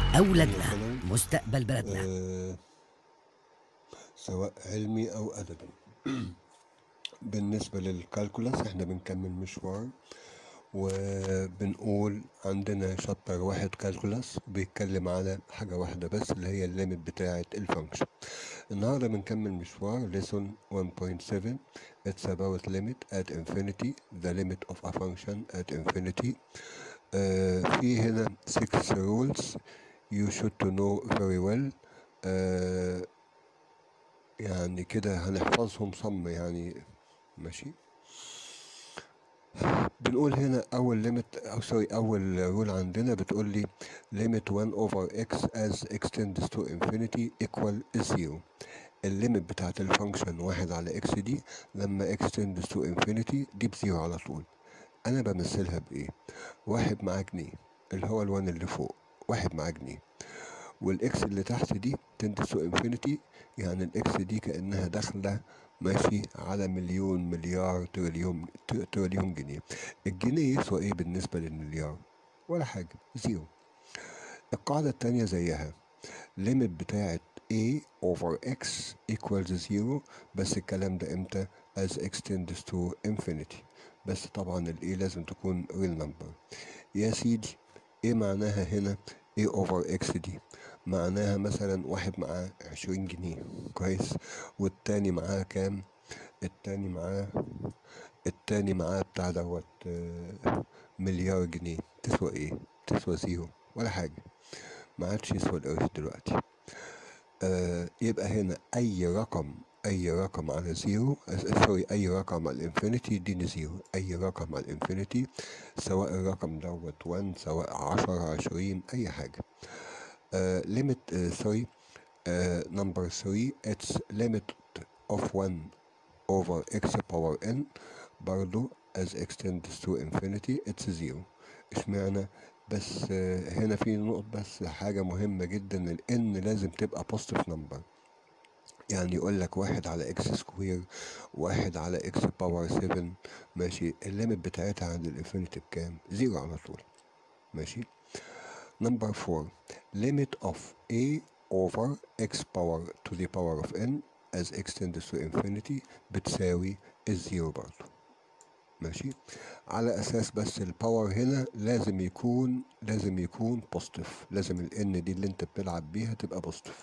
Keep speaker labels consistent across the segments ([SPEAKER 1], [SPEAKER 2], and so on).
[SPEAKER 1] أولادنا
[SPEAKER 2] مثلاً،
[SPEAKER 1] مستقبل بلدنا
[SPEAKER 2] آه، سواء علمي أو أدبي بالنسبة للكالكولاس احنا بنكمل مشوار وبنقول عندنا شابتر واحد كالكولاس بيتكلم على حاجة واحدة بس اللي هي الليميت بتاعة الفانكشن النهاردة بنكمل مشوار lesson 1.7 it's about limit at infinity the limit of a function at infinity آه في هنا 6 rules you should to know very well آه يعني كده هنحفظهم صم يعني ماشي بنقول هنا اول ليميت او سوري اول رول عندنا بتقول لي limit 1 over x as extends to infinity equal 0 الليميت بتاعت الفانكشن واحد على اكس دي لما extends to infinity دي بزيرو على طول انا بمثلها بايه واحد معاه جنيه اللي هو الوان اللي فوق واحد معاه جنيه والاكس اللي تحت دي تندس تو انفينيتي يعني الاكس دي كانها داخله ماشي على مليون مليار تريليون تريليون جنيه الجنيه يسوى ايه بالنسبه للمليار ولا حاجه زيرو القاعده التانية زيها ليميت بتاعت a over x equals 0 بس الكلام ده امتى as extends to infinity بس طبعا ال a لازم تكون real number يا سيدي ايه معناها هنا a over x دي معناها مثلا واحد معاه عشرين جنيه كويس والتاني معاه كام التاني معاه التاني معاه بتاع دوت آه، مليار جنيه تسوى ايه تسوى زيرو ولا حاجة ما عادش يسوى القرش دلوقتي آه يبقى هنا اي رقم اي رقم على زيرو آه، سوري اي رقم على الانفينيتي يديني زيرو اي رقم على الانفينيتي سواء الرقم دوت 1 سواء عشرة عشرين اي حاجة uh, limit uh, sorry uh, number 3 it's limit of 1 over x power n برضو as extends to infinity it's 0 اشمعنى بس uh, هنا في نقطة بس حاجة مهمة جدا ال n لازم تبقى positive number يعني يقول لك واحد على اكس سكوير واحد على اكس باور 7 ماشي الليمت بتاعتها عند الانفينيتي بكام؟ زيرو على طول ماشي Number 4 limit of a over x power to the power of n as extends to infinity بتساوي الزيرو برضه ماشي على اساس بس الباور هنا لازم يكون لازم يكون بوزيتيف لازم ال n دي اللي انت بتلعب بيها تبقى بوزيتيف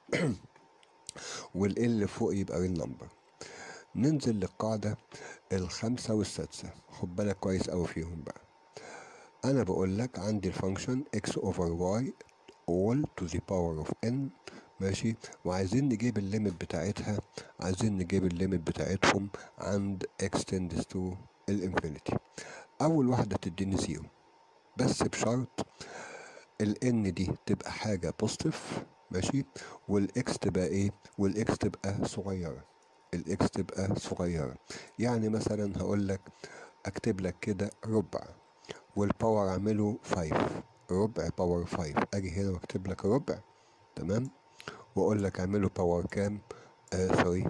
[SPEAKER 2] وال L اللي فوق يبقى ريل نمبر ننزل للقاعدة الخامسة والسادسة خد بالك كويس أوي فيهم بقى انا بقول لك عندي الفانكشن x over y all to the power of n ماشي وعايزين نجيب الليميت بتاعتها عايزين نجيب الليميت بتاعتهم عند x tends to الانفينيتي اول واحده تديني زيرو بس بشرط ال n دي تبقى حاجه بوزيتيف ماشي والاكس تبقى ايه والاكس تبقى صغيره الاكس تبقى صغيره يعني مثلا هقول لك اكتب لك كده ربع والباور اعمله 5 ربع باور 5 اجي هنا واكتب لك ربع تمام واقول لك اعمله باور كام آه سوري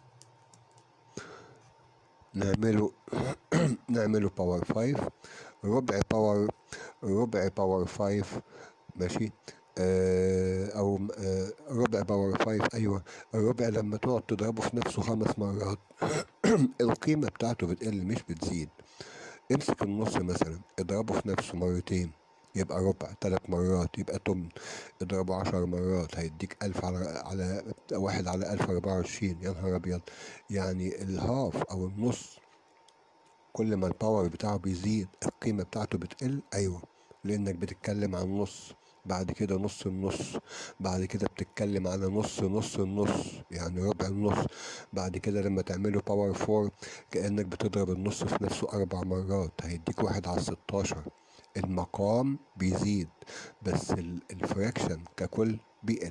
[SPEAKER 2] نعمله نعمله باور 5 ربع باور ربع باور 5 ماشي آه او آه ربع باور 5 ايوه الربع لما تقعد تضربه في نفسه خمس مرات القيمه بتاعته بتقل مش بتزيد امسك النص مثلا اضربه في نفسه مرتين يبقى ربع ثلاث مرات يبقى تمن اضربه عشر مرات هيديك ألف على على واحد على ألف أربعة وعشرين يا نهار أبيض يعني الهاف أو النص كل ما الباور بتاعه بيزيد القيمة بتاعته بتقل أيوة لأنك بتتكلم عن نص بعد كده نص النص بعد كده بتتكلم على نص نص النص يعني ربع النص بعد كده لما تعمله باور فور كأنك بتضرب النص في نفسه أربع مرات هيديك واحد على ستاشر المقام بيزيد بس الفراكشن ككل بيقل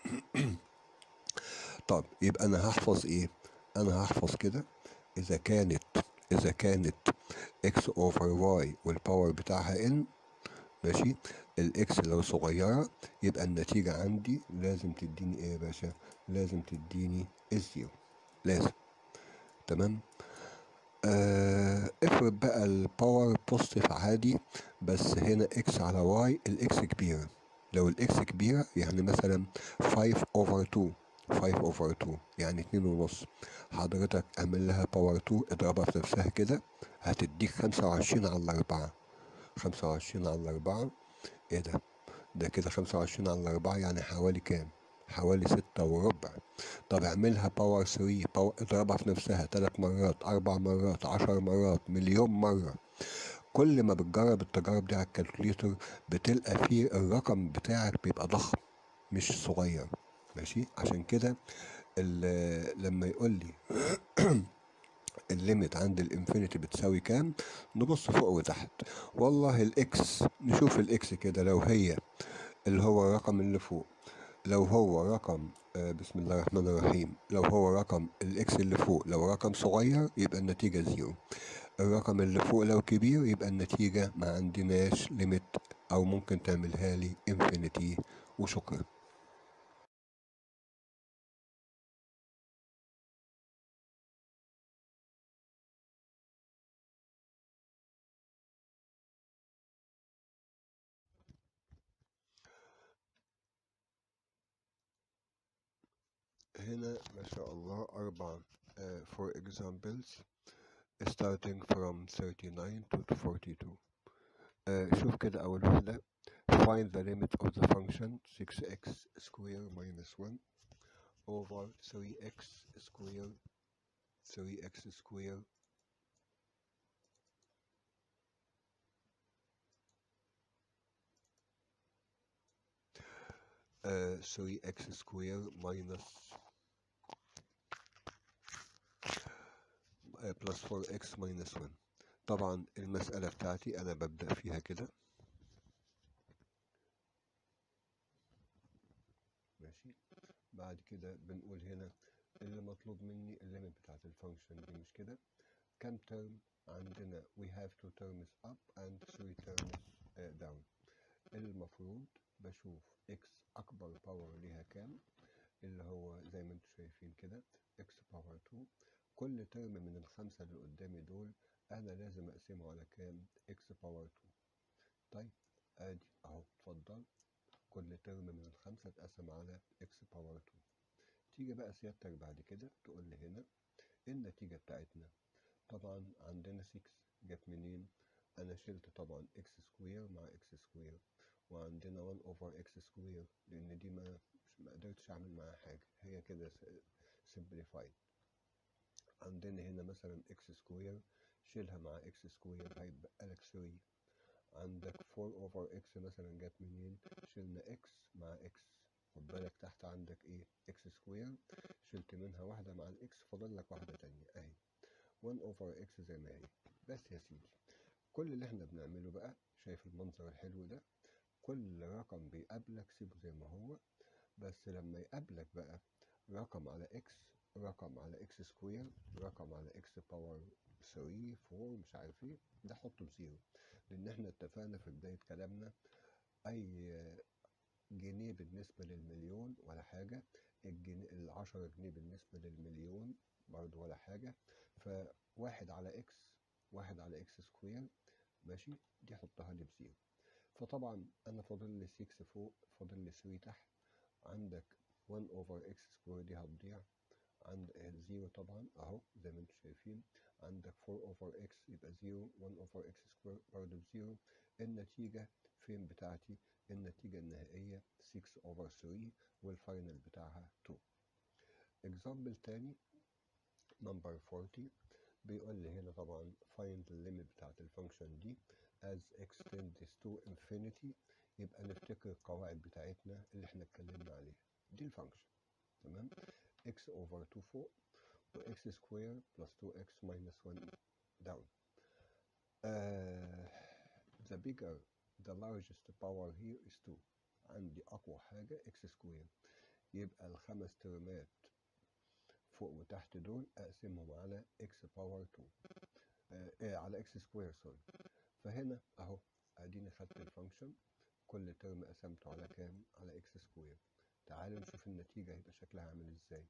[SPEAKER 2] طب يبقى أنا هحفظ إيه؟ أنا هحفظ كده إذا كانت إذا كانت x over y والباور بتاعها n ماشي الاكس لو صغيرة يبقى النتيجة عندي لازم تديني ايه يا باشا لازم تديني الزيرو لازم تمام آه افرض بقى الباور بوزيتيف عادي بس هنا اكس على واي الاكس كبيرة لو الاكس كبيرة يعني مثلا 5 اوفر 2 5 اوفر 2 يعني 2 ونص حضرتك اعمل لها باور 2 اضربها في نفسها كده هتديك 25 على الأربعة 25 على الأربعة ايه ده ده كده 25 على الأربعة يعني حوالي كام حوالي ستة وربع طب اعملها باور 3 باور اضربها في نفسها ثلاث مرات أربع مرات عشر مرات مليون مرة كل ما بتجرب التجارب دي على الكالكوليتر بتلقى فيه الرقم بتاعك بيبقى ضخم مش صغير ماشي عشان كده ال- لما يقول لي الليميت عند الانفينيتي بتساوي كام نبص فوق وتحت والله الاكس نشوف الاكس كده لو هي اللي هو الرقم اللي فوق لو هو رقم آه، بسم الله الرحمن الرحيم لو هو رقم الاكس اللي فوق لو رقم صغير يبقى النتيجة زيرو الرقم اللي فوق لو كبير يبقى النتيجة ما عندناش ليميت او ممكن تعملها لي انفينيتي وشكرا هنا ما شاء الله أربع uh, for examples starting from 39 to 42 uh, شوف كده أول واحدة find the limit of the function 6x square minus 1 over 3x square 3x square uh, 3x square minus uh, plus 4x minus 1 طبعا المسألة بتاعتي أنا ببدأ فيها كده ماشي بعد كده بنقول هنا اللي مطلوب مني الليميت بتاعت الفانكشن دي مش كده كم ترم عندنا we have two terms up and three terms uh, down المفروض بشوف x أكبر باور ليها كام اللي هو زي ما انتم شايفين كده x باور 2 كل ترم من الخمسة اللي قدامي دول أنا لازم أقسمه على كام x باور 2 طيب ادي اهو اتفضل كل ترم من الخمسة اتقسم على x باور 2 تيجي بقى سيادتك بعد كده تقول لي هنا النتيجة بتاعتنا طبعا عندنا 6 جت منين انا شلت طبعا x سكوير مع x سكوير وعندنا 1 اوفر x سكوير لان دي ما مش ما قدرتش اعمل معاها حاجة هي كده simplified عندنا هنا مثلا x سكوير شيلها مع x سكوير هيبقى لك 3 عندك 4 اوفر x مثلا جت منين شلنا x مع x خد بالك تحت عندك ايه x سكوير شلت منها واحدة مع الاكس فاضل لك واحدة تانية اهي 1 اوفر x زي ما هي بس يا سيدي كل اللي احنا بنعمله بقى شايف المنظر الحلو ده كل رقم بيقابلك سيبه زي ما هو بس لما يقابلك بقى رقم على x رقم على x سكوير رقم على x باور 3 4 مش عارف ايه ده حطه بزيرو لان احنا اتفقنا في بداية كلامنا اي جنيه بالنسبة للمليون ولا حاجة الجنيه العشرة جنيه بالنسبة للمليون برضو ولا حاجة فواحد على اكس واحد على اكس سكوير ماشي دي حطها لي بزيرو فطبعا انا فاضل لي 6 فوق فاضل لي 3 تحت عندك 1 اوفر اكس سكوير دي هتضيع عند زيرو طبعا اهو زي ما انتم شايفين عندك 4 اوفر اكس يبقى زيرو 1 اوفر اكس سكوير برضه بزيرو النتيجة فين بتاعتي النتيجة النهائية 6 اوفر 3 والفاينل بتاعها 2 اكزامبل تاني نمبر 40 بيقول لي هنا طبعا find the limit بتاعت الفانكشن دي as x tends to infinity يبقى نفتكر القواعد بتاعتنا اللي احنا اتكلمنا عليها دي الفانكشن تمام x over 2 فوق و x square plus 2x minus 1 down uh, the bigger the largest power here is 2 عندي أقوى حاجة x square يبقى الخمس ترمات فوق وتحت دول أقسمهم على x باور 2 آه إيه على x سكوير سوري فهنا أهو أديني خدت الفانكشن كل ترم قسمته على كام على x سكوير تعالوا نشوف النتيجة هيبقى شكلها عامل ازاي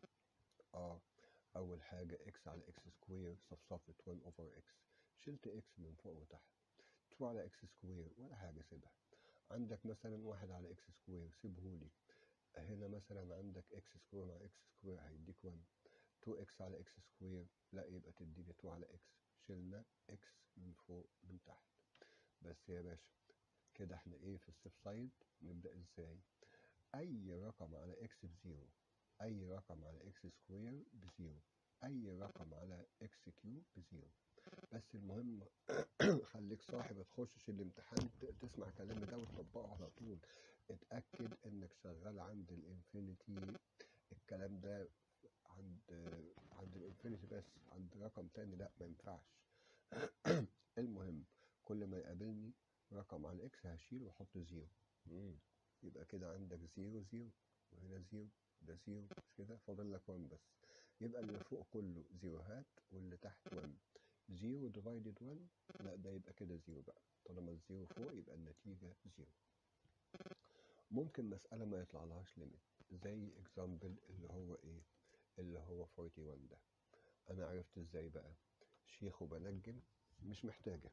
[SPEAKER 2] اه اول حاجة x على x سكوير صفصفت 1 اوفر x شلت x من فوق وتحت 2 على x سكوير ولا حاجة سيبها عندك مثلا واحد على اكس سكوير سيبهولي هنا مثلا عندك اكس سكوير مع اكس سكوير هيديك 1 2 اكس على اكس سكوير لا يبقى تديني 2 على اكس شلنا اكس من فوق من تحت بس يا باشا كده احنا ايه في السيف سايد نبدأ ازاي اي رقم على اكس بزيرو اي رقم على اكس سكوير بزيرو اي رقم على اكس كيوب بزيرو بس المهم خليك صاحي ما تخشش الامتحان ت- تسمع كلامي ده وتطبقه على طول اتأكد انك شغال عند الانفينيتي الكلام ده عند عند الانفينيتي بس عند رقم تاني لا ما ينفعش المهم كل ما يقابلني رقم على اكس هشيل واحط زيرو مم. يبقى كده عندك زيرو زيرو وهنا زيرو ده زيرو مش كده فاضل لك 1 بس يبقى اللي فوق كله زيروهات واللي تحت 1 زيرو ديفايدد 1 لا ده يبقى كده زيرو بقى طالما الزيرو فوق يبقى النتيجة زيرو ممكن مسألة ما يطلع لهاش ليميت زي اكزامبل اللي هو ايه اللي هو 41 ده انا عرفت ازاي بقى شيخ وبنجم مش محتاجة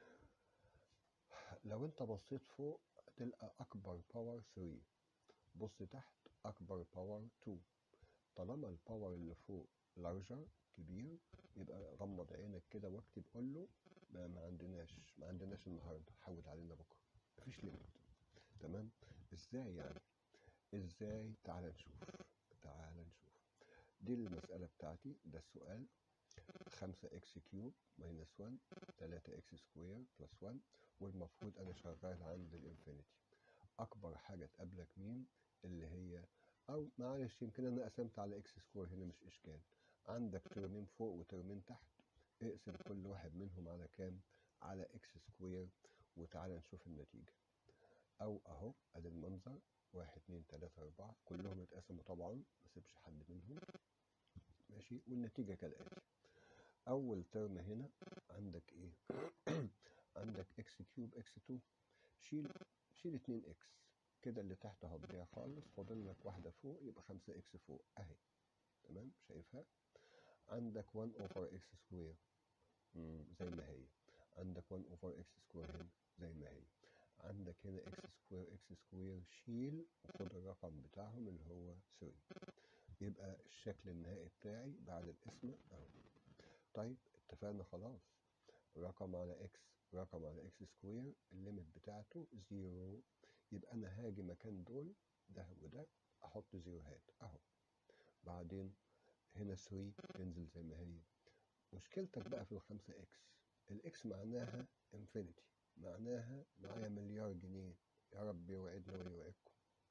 [SPEAKER 2] لو انت بصيت فوق تلقى اكبر باور 3 بص تحت اكبر باور 2 طالما الباور اللي فوق لارجر كبير يبقى غمض عينك كده واكتب قول له ما, ما عندناش ما عندناش النهارده حود علينا بكره مفيش ليميت تمام ازاي يعني ازاي تعال نشوف تعال نشوف دي المسألة بتاعتي ده السؤال 5 اكس كيوب ماينس 1 3 اكس سكوير بلس 1 والمفروض انا شغال عند الانفينيتي اكبر حاجة تقابلك مين اللي هي او معلش يمكن انا قسمت على اكس سكوير هنا مش اشكال عندك ترمين فوق وترمين تحت اقسم كل واحد منهم على كام على اكس سكوير وتعالى نشوف النتيجة او اهو ادي المنظر واحد اتنين تلاتة اربعة كلهم اتقسموا طبعا ما سيبش حد منهم ماشي والنتيجة كالآتي اول ترم هنا عندك ايه عندك اكس كيوب اكس 2 شيل شيل 2 اكس كده اللي تحت هتضيع خالص فاضل لك واحدة فوق يبقى 5 اكس فوق اهي تمام شايفها عندك 1 اوفر اكس سكوير زي ما هي عندك 1 اوفر اكس سكوير هنا زي ما هي عندك هنا اكس سكوير اكس سكوير شيل وخد الرقم بتاعهم اللي هو 3 يبقى الشكل النهائي بتاعي بعد الاسم اهو طيب اتفقنا خلاص رقم على اكس رقم على اكس سكوير الليميت بتاعته زيرو يبقى انا هاجي مكان دول ده وده احط زيروهات اهو بعدين هنا 3 تنزل زي ما هي مشكلتك بقى في الخمسة اكس الاكس معناها انفينيتي معناها معايا مليار جنيه يا رب يوعدنا ويوعدكم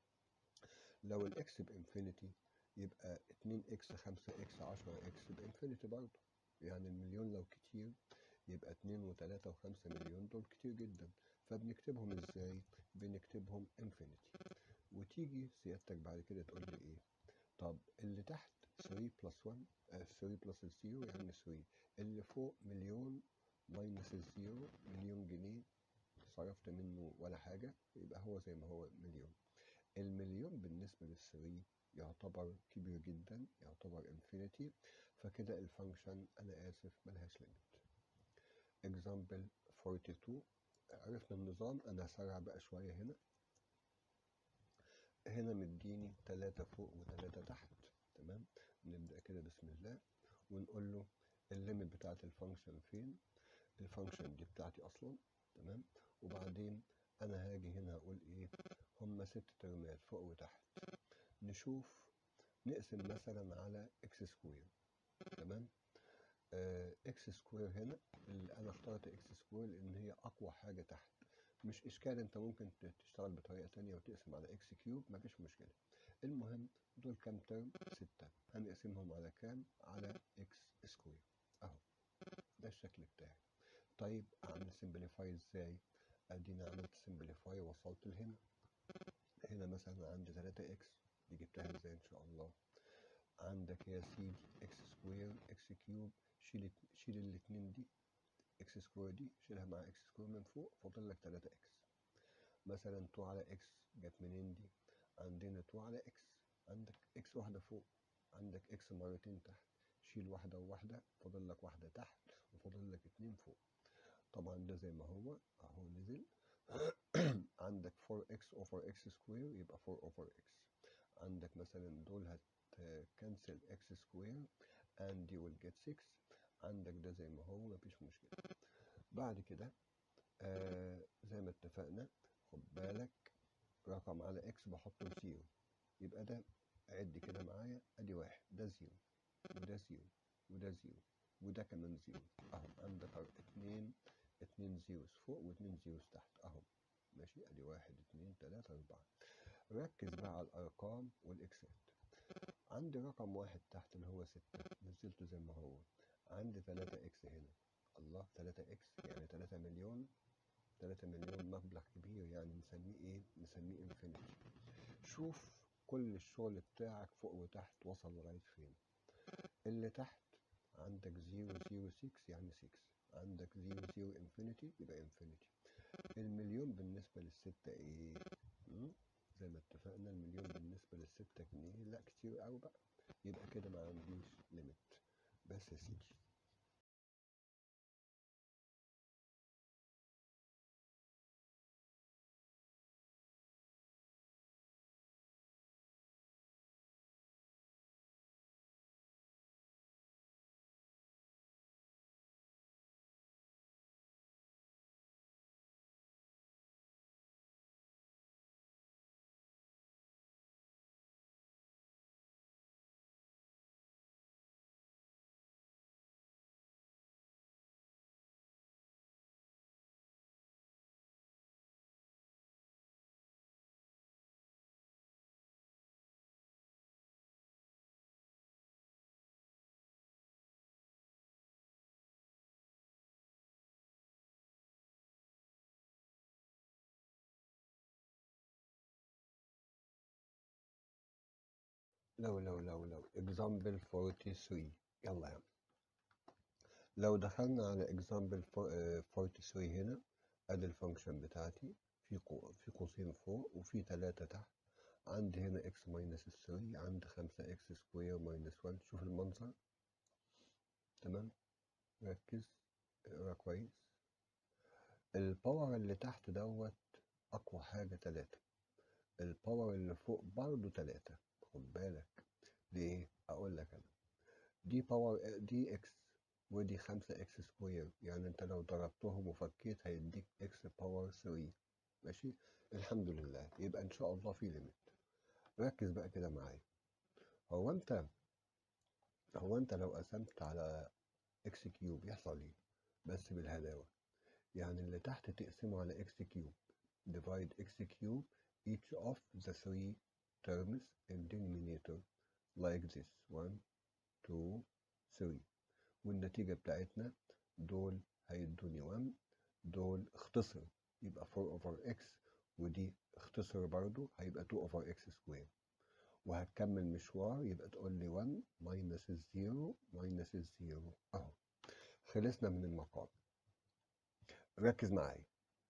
[SPEAKER 2] لو الاكس بانفينيتي يبقى 2 اكس 5 اكس 10 اكس بانفينيتي برضه يعني المليون لو كتير يبقى 2 و3 و5 مليون دول كتير جدا فبنكتبهم ازاي بنكتبهم انفينيتي وتيجي سيادتك بعد كده تقول لي ايه طب اللي تحت 3 بلس 1 آه 3 بلس الزيرو يعني 3 اللي فوق مليون ماينس الزيرو مليون جنيه صرفت منه ولا حاجة يبقى هو زي ما هو مليون المليون بالنسبة للثري يعتبر كبير جدا يعتبر انفينيتي فكده الفانكشن انا اسف ملهاش ليميت example 42 عرفنا النظام انا هسرع بقى شوية هنا هنا مديني تلاتة فوق وتلاتة تحت تمام نبدأ كده بسم الله ونقول له الليميت بتاعت الفانكشن فين الفانكشن دي بتاعتي اصلا تمام وبعدين انا هاجي هنا اقول ايه هما ست ترمات فوق وتحت نشوف نقسم مثلا على اكس سكوير تمام آه اكس سكوير هنا اللي انا اخترت اكس سكوير لان هي اقوى حاجة تحت مش اشكال انت ممكن ت- تشتغل بطريقة تانية وتقسم على اكس كيوب مفيش مشكلة المهم دول كام ترم ستة هنقسمهم على كام على اكس سكوير اهو ده الشكل بتاعي طيب اعمل سمبليفاي ازاي اديني عملت سمبليفاي وصلت لهنا هنا مثلا عندي 3 اكس دي جبتها ازاي ان شاء الله عندك يا سيدي اكس سكوير اكس كيوب شيل شيل الاتنين دي اكس سكوير دي شيلها مع اكس سكوير من فوق فاضل لك 3 اكس مثلا 2 على اكس جت منين دي عندنا 2 على اكس عندك اكس واحدة فوق عندك اكس مرتين تحت شيل واحدة وواحدة فاضل لك واحدة تحت وفاضل لك اتنين فوق طبعا ده زي ما هو اهو نزل عندك 4x over x square يبقى 4 over x عندك مثلا دول هتكنسل x square and you will get 6 عندك ده زي ما هو مفيش مشكلة بعد كده آه زي ما اتفقنا خد بالك رقم على x بحطه زيرو يبقى ده عد كده معايا ادي واحد ده زيرو وده زيرو وده زيرو وده كمان زيرو اهو عندك اتنين اتنين زيروز فوق واتنين زيروز تحت اهو ماشي ادي واحد اتنين تلاتة اربعة ركز بقى على الارقام والاكسات عندي رقم واحد تحت اللي هو ستة نزلته زي ما هو عندي تلاتة اكس هنا الله تلاتة اكس يعني تلاتة مليون تلاتة مليون مبلغ كبير يعني نسميه ايه نسميه انفينيتي شوف كل الشغل بتاعك فوق وتحت وصل لغاية فين اللي تحت عندك زيرو زيرو سكس يعني سكس عندك زيرو زيرو انفينيتي يبقى انفينيتي المليون بالنسبة للستة ايه م? زي ما اتفقنا المليون بالنسبة للستة جنيه لا كتير قوي بقى يبقى كده ما عنديش ليميت بس يا سيدي لو لو لو لو example 43 يلا يا عم لو دخلنا على example فو- آه، 43 هنا ادي الفانكشن بتاعتي في قو- في قوسين فوق وفي ثلاثة تحت عندي هنا x ماينس 3 عندي 5 x سكوير ماينس 1 شوف المنظر تمام ركز اقرا كويس الباور اللي تحت دوت اقوى حاجة 3 الباور اللي فوق برضه 3 خد بالك ليه اقول لك انا دي باور دي اكس ودي 5 اكس سكوير يعني انت لو ضربتهم وفكيت هيديك اكس باور 3 ماشي الحمد لله يبقى ان شاء الله في ليميت ركز بقى كده معايا هو انت هو انت لو قسمت على اكس كيوب يحصل ايه بس بالهداوه يعني اللي تحت تقسمه على اكس كيوب divide x cube each of the three terms in denominator like this 1 2 3 والنتيجة بتاعتنا دول هيدوني 1 دول اختصر يبقى 4 over x ودي اختصر برضو هيبقى 2 over x square وهتكمل مشوار يبقى تقول لي 1 minus الزيرو minus الزيرو اهو خلصنا من المقام ركز معايا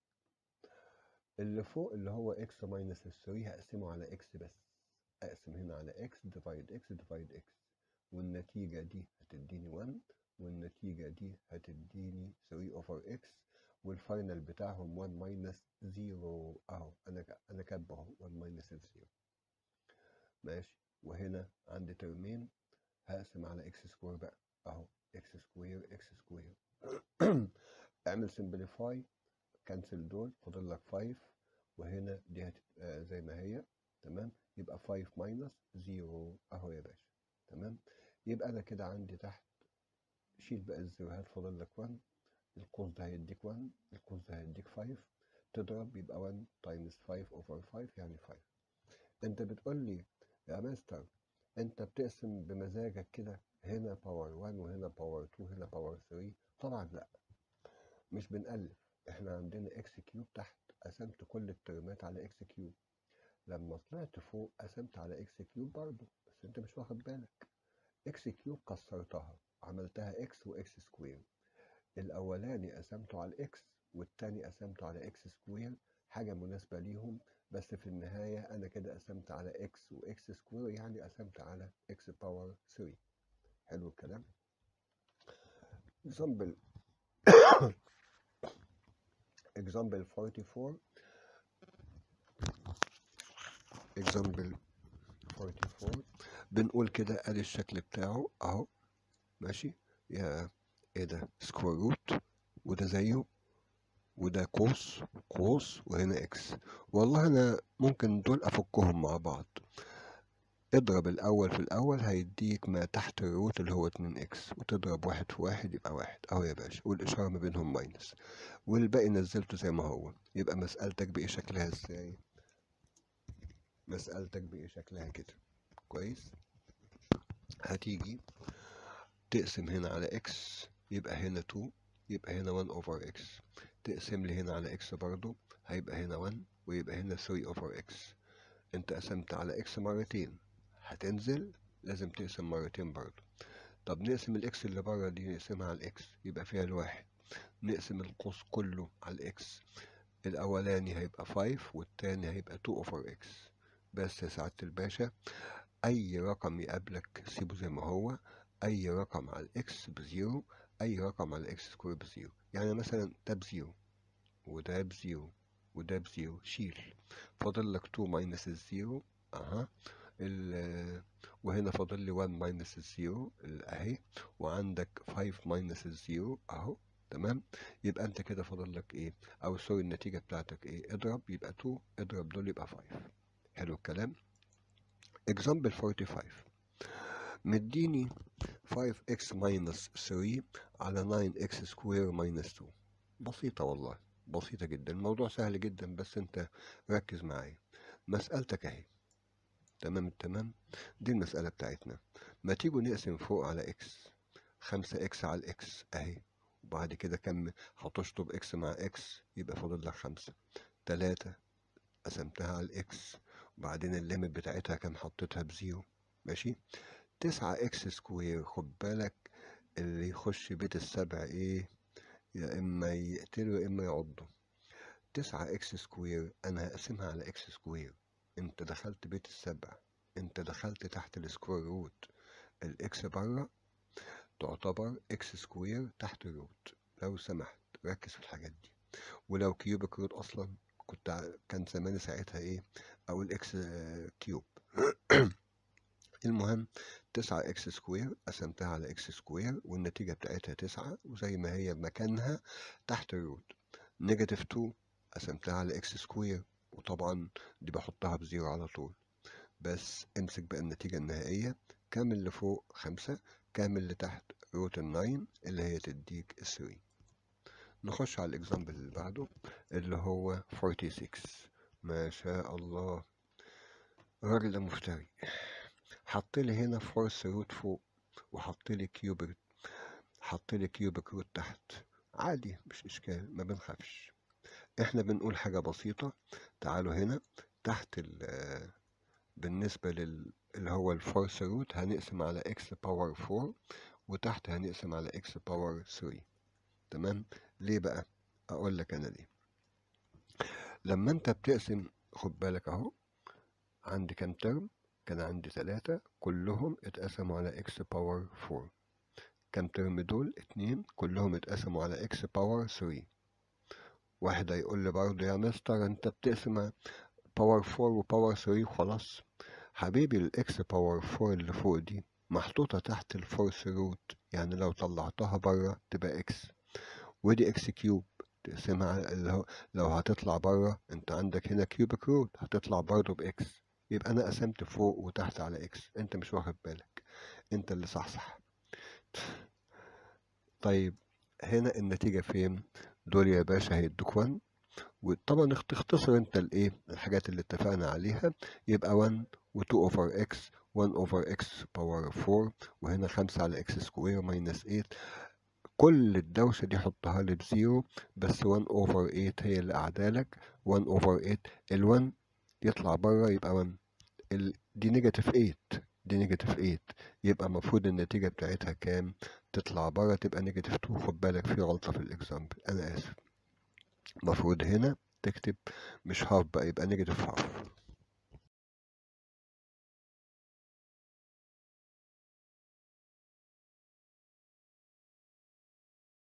[SPEAKER 2] اللي فوق اللي هو x minus 3 هقسمه على x بس اقسم هنا على x divide x divide x والنتيجة دي هتديني 1 والنتيجة دي هتديني 3 over x والفاينل بتاعهم 1 minus 0 اهو انا ك- انا كاتبه اهو 1 minus 0 ماشي وهنا عندي ترمين هقسم على x سكوير بقى اهو x سكوير x سكوير اعمل سمبليفاي كنسل دول فاضل لك 5 وهنا دي هتبقى زي ما هي تمام يبقى 5 ماينس 0 اهو يا باشا تمام يبقى انا كده عندي تحت شيل بقى الزيروهات فاضل لك 1 القوس ده هيديك 1 القوس ده هيديك 5 تضرب يبقى 1 تايمز 5 اوفر 5 يعني 5 انت بتقول لي يا مستر انت بتقسم بمزاجك كده هنا باور 1 وهنا باور 2 هنا باور 3 طبعا لا مش بنألف احنا عندنا اكس كيوب تحت قسمت كل الترمات على اكس كيوب لما طلعت فوق قسمت على اكس كيوب برضه بس انت مش واخد بالك اكس كيوب كسرتها عملتها اكس واكس سكوير الاولاني قسمته على الاكس والتاني قسمته على اكس سكوير حاجة مناسبة ليهم بس في النهاية أنا كده قسمت على اكس واكس سكوير يعني قسمت على اكس باور 3 حلو الكلام example example 44 example 44 بنقول كده ادي الشكل بتاعه اهو ماشي يا ايه ده سكوير روت وده زيه وده قوس قوس وهنا اكس والله انا ممكن دول افكهم مع بعض اضرب الاول في الاول هيديك ما تحت الروت اللي هو 2 اكس وتضرب واحد في واحد يبقى واحد اهو يا باشا والاشاره ما بينهم ماينس والباقي نزلته زي ما هو يبقى مسألتك بإيه شكلها ازاي مسألتك بإيه شكلها كده كويس هتيجي تقسم هنا على اكس يبقى هنا 2 يبقى هنا 1 اوفر اكس تقسم لي هنا على اكس برضو هيبقى هنا 1 ويبقى هنا 3 اوفر اكس انت قسمت على اكس مرتين هتنزل لازم تقسم مرتين برضو طب نقسم الاكس اللي بره دي نقسمها على الاكس يبقى فيها الواحد نقسم القوس كله على الاكس الاولاني هيبقى 5 والتاني هيبقى 2 اوفر اكس بس يا سعادة الباشا اي رقم يقابلك سيبه زي ما هو اي رقم على الاكس بزيرو اي رقم على الاكس سكوير بزيرو يعني مثلا ده بزيرو وده بزيرو وده بزيرو شيل فاضل لك 2 ماينس الزيرو اها ال وهنا فاضل لي 1 ماينس الزيرو اهي وعندك 5 ماينس الزيرو اهو تمام يبقى انت كده فاضل لك ايه او سوري النتيجه بتاعتك ايه اضرب يبقى 2 اضرب دول يبقى 5 حلو الكلام example 45 مديني 5x minus 3 على 9x square minus 2 بسيطة والله بسيطة جدا الموضوع سهل جدا بس انت ركز معايا مسألتك اهي تمام التمام دي المسألة بتاعتنا ما تيجوا نقسم فوق على اكس خمسة اكس على الاكس اهي وبعد كده كم هتشطب اكس مع اكس يبقى فاضل لك خمسة تلاتة قسمتها على الاكس وبعدين الليمت بتاعتها كان حطيتها بزيرو ماشي تسعة اكس سكوير خد بالك اللي يخش بيت السبع ايه يا اما يقتله يا اما يعضه تسعة اكس سكوير انا هقسمها على اكس سكوير انت دخلت بيت السبع انت دخلت تحت السكوير روت الاكس بره تعتبر اكس سكوير تحت الروت لو سمحت ركز في الحاجات دي ولو كيوبك روت اصلا كنت كان زماني ساعتها ايه اقول اكس كيوب المهم تسعة اكس سكوير قسمتها على اكس سكوير والنتيجة بتاعتها تسعة وزي ما هي مكانها تحت الروت نيجاتيف تو قسمتها على اكس سكوير وطبعا دي بحطها بزيرو على طول بس امسك بقى النتيجة النهائية كامل اللي فوق خمسة كامل اللي تحت روت الناين اللي هي تديك الثري نخش على الاكزامبل اللي بعده اللي هو 46 ما شاء الله الراجل ده مفتري حط لي هنا فورس روت فوق وحط لي كيوبك حط لي كيوبك روت تحت عادي مش اشكال ما بنخافش احنا بنقول حاجة بسيطة تعالوا هنا تحت ال بالنسبة لل اللي هو الفورس روت هنقسم على اكس باور 4 وتحت هنقسم على اكس باور 3 تمام ليه بقى اقول لك انا ليه لما انت بتقسم خد بالك اهو عندي كام ترم كان عندي ثلاثة كلهم اتقسموا على اكس باور 4 كام ترم دول اتنين كلهم اتقسموا على اكس باور 3 واحد هيقول لي برضه يا مستر انت بتقسم باور 4 وباور 3 وخلاص حبيبي الاكس باور 4 اللي فوق دي محطوطة تحت الفورس روت يعني لو طلعتها بره تبقى اكس ودي اكس كيوب تقسمها اللي هو لو هتطلع بره انت عندك هنا كيوبك روت هتطلع برضه باكس يبقى انا قسمت فوق وتحت على اكس انت مش واخد بالك انت اللي صحصح طيب هنا النتيجة فين دول يا باشا هيدوك 1 وطبعا تختصر انت الايه الحاجات اللي اتفقنا عليها يبقى 1 و2 اوفر اكس 1 اوفر اكس باور 4 وهنا 5 على اكس سكوير ماينس 8 كل الدوشة دي حطها لي بزيرو بس 1 اوفر 8 هي اللي قاعدالك 1 اوفر 8 ال1 يطلع بره يبقى 1 ال... دي نيجاتيف 8 دي نيجاتيف 8 يبقى المفروض النتيجة بتاعتها كام تطلع بره تبقى نيجاتيف 2 خد بالك في غلطة في الاكزامبل انا اسف المفروض هنا تكتب مش هاف بقى يبقى نيجاتيف هاف